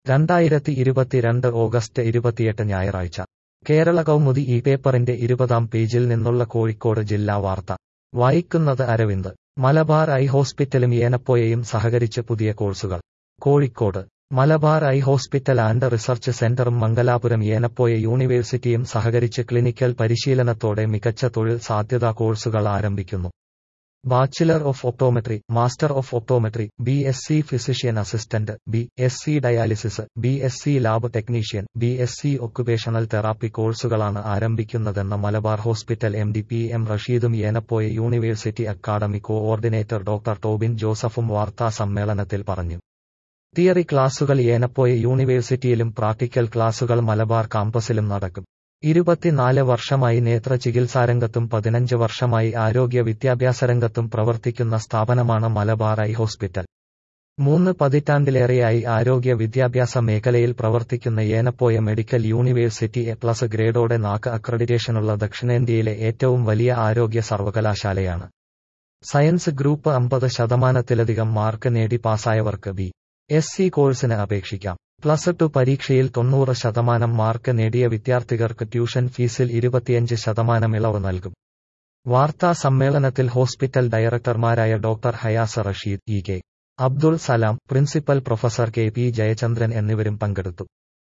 രണ്ടായിരത്തി ഇരുപത്തിരണ്ട് ഓഗസ്റ്റ് ഇരുപത്തിയെട്ട് ഞായറാഴ്ച കേരള കൗമുദി ഈ പേപ്പറിന്റെ ഇരുപതാം പേജിൽ നിന്നുള്ള കോഴിക്കോട് ജില്ലാ വാർത്ത വായിക്കുന്നത് അരവിന്ദ് മലബാർ ഐ ഹോസ്പിറ്റലും ഏനപ്പോയയും സഹകരിച്ച് പുതിയ കോഴ്സുകൾ Kozhikode Malabar eye hospital and research സെന്ററും മംഗലാപുരം ഏനപ്പോയ യൂണിവേഴ്സിറ്റിയും സഹകരിച്ച് ക്ലിനിക്കൽ പരിശീലനത്തോടെ മികച്ച തൊഴിൽ സാധ്യതാ കോഴ്സുകൾ ആരംഭിക്കുന്നു bachelor of optometry master of optometry B S C physician assistant B S C dialysis B S C lab technician B S C occupational therapy കോഴ്സുകളാണ് ആരംഭിക്കുന്നതെന്ന് Malabar hospital M D P M റഷീദും Yenepoya university academy coordinator doctor Tobin ജോസഫും വാർത്താ സമ്മേളനത്തിൽ പറഞ്ഞു theory ക്ലാസുകൾ ഏനപ്പോയ യൂണിവേഴ്സിറ്റിയിലും practical ക്ലാസുകൾ മലബാർ കാമ്പസിലും നടക്കും ഇരുപത്തിനാല് വർഷമായി നേത്ര ചികിത്സാരംഗത്തും പതിനഞ്ച് വർഷമായി ആരോഗ്യ വിദ്യാഭ്യാസ രംഗത്തും പ്രവർത്തിക്കുന്ന സ്ഥാപനമാണ് മലബാർ ഐ ഹോസ്പിറ്റൽ മൂന്ന് പതിറ്റാണ്ടിലേറെയായി ആരോഗ്യ വിദ്യാഭ്യാസ മേഖലയിൽ പ്രവർത്തിക്കുന്ന Yenepoya medical university A plus ഗ്രേഡോടെ നാക്ക് അക്രഡിറ്റേഷനുള്ള ദക്ഷിണേന്ത്യയിലെ ഏറ്റവും വലിയ ആരോഗ്യ സർവകലാശാലയാണ് സയൻസ് ഗ്രൂപ്പ് അമ്പത് ശതമാനത്തിലധികം മാർക്ക് നേടി പാസ്സായവർക്ക് ബി എസ് സി കോഴ്സിന് അപേക്ഷിക്കാം പ്ലസ് ടു പരീക്ഷയിൽ തൊണ്ണൂറ് ശതമാനം മാർക്ക് നേടിയ വിദ്യാർത്ഥികൾക്ക് ട്യൂഷൻ ഫീസിൽ ഇരുപത്തിയഞ്ച് ശതമാനം ഇളവ് നൽകും വാർത്താ സമ്മേളനത്തിൽ ഹോസ്പിറ്റൽ ഡയറക്ടർമാരായ doctor Hayas Rasheed E K Abdul Salam principal professor K P Jayachandran എന്നിവരും പങ്കെടുത്തു